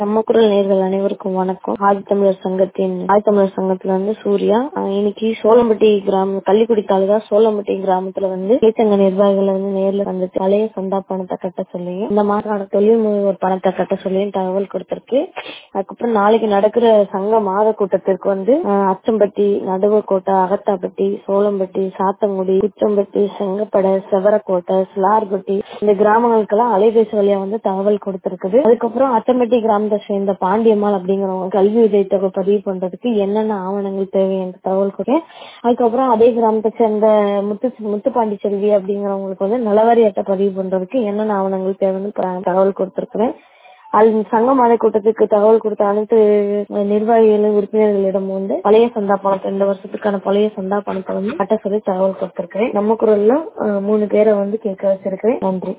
நம்ம குரல் நேர்கள் அனைவருக்கும் வணக்கம் ஆதித்தமிழர் சங்கத்தின் ஆதித்தமிழர் சங்கத்துல வந்து சூர்யா அஹ் இன்னைக்கு சோளம்பட்டி கிராமம் கள்ளிக்குடி தாலுகா சோளம்பட்டி கிராமத்துல வந்து தொழிற்சங்க நிர்வாகிகளை வந்து நேர்ல வந்து பழைய சந்தா பணத்தை கட்ட சொல்லியும் இந்த மாதம் தொழில் முனைவோர் பணத்தை கட்ட சொல்லியும் தகவல் கொடுத்திருக்கு அதுக்கப்புறம் நாளைக்கு நடக்கிற சங்க மாத கூட்டத்திற்கு வந்து அஹ், அச்சம்பட்டி நடுவக்கோட்டை அகத்தாப்பட்டி சோளம்பட்டி சாத்தங்குடி குச்சம்பட்டி செங்கப்படை செவரக்கோட்டை சிலார்பட்டி இந்த கிராமங்களுக்கெல்லாம் அலைபேசி வழியா வந்து தகவல் கொடுத்திருக்குது அதுக்கப்புறம் அச்சம்பட்டி கிராமத்தை சேர்ந்த பாண்டியம்மாள் அப்படிங்கிறவங்க கல்வி உதவித்தொகை பதிவு பண்றதுக்கு என்னென்ன ஆவணங்கள் தேவை என்று தகவல் கொடுத்தேன் அதுக்கப்புறம் அதே கிராமத்தை சேர்ந்த முத்து முத்துப்பாண்டி செல்வி அப்படிங்கிறவங்களுக்கு வந்து நிலவரி அட்டை பதிவு பண்றதுக்கு என்னென்ன ஆவணங்கள் தேவைன்னு ப- தகவல் கொடுத்திருக்கிறேன் அது சங்க மாலை கூட்டத்துக்கு தகவல் கொடுத்த அனைத்து நிர்வாகிகளும் உறுப்பினர்களிடம் வந்து பழைய சந்தா பணத்தை இந்த வருஷத்துக்கான பழைய சந்தா பணத்தை வந்து கட்ட சொல்லி தகவல் கொடுத்திருக்கிறேன் நம்ம குரல்ல அஹ், மூணு பேரை வந்து கேட்க வச்சிருக்கிறேன் நன்றி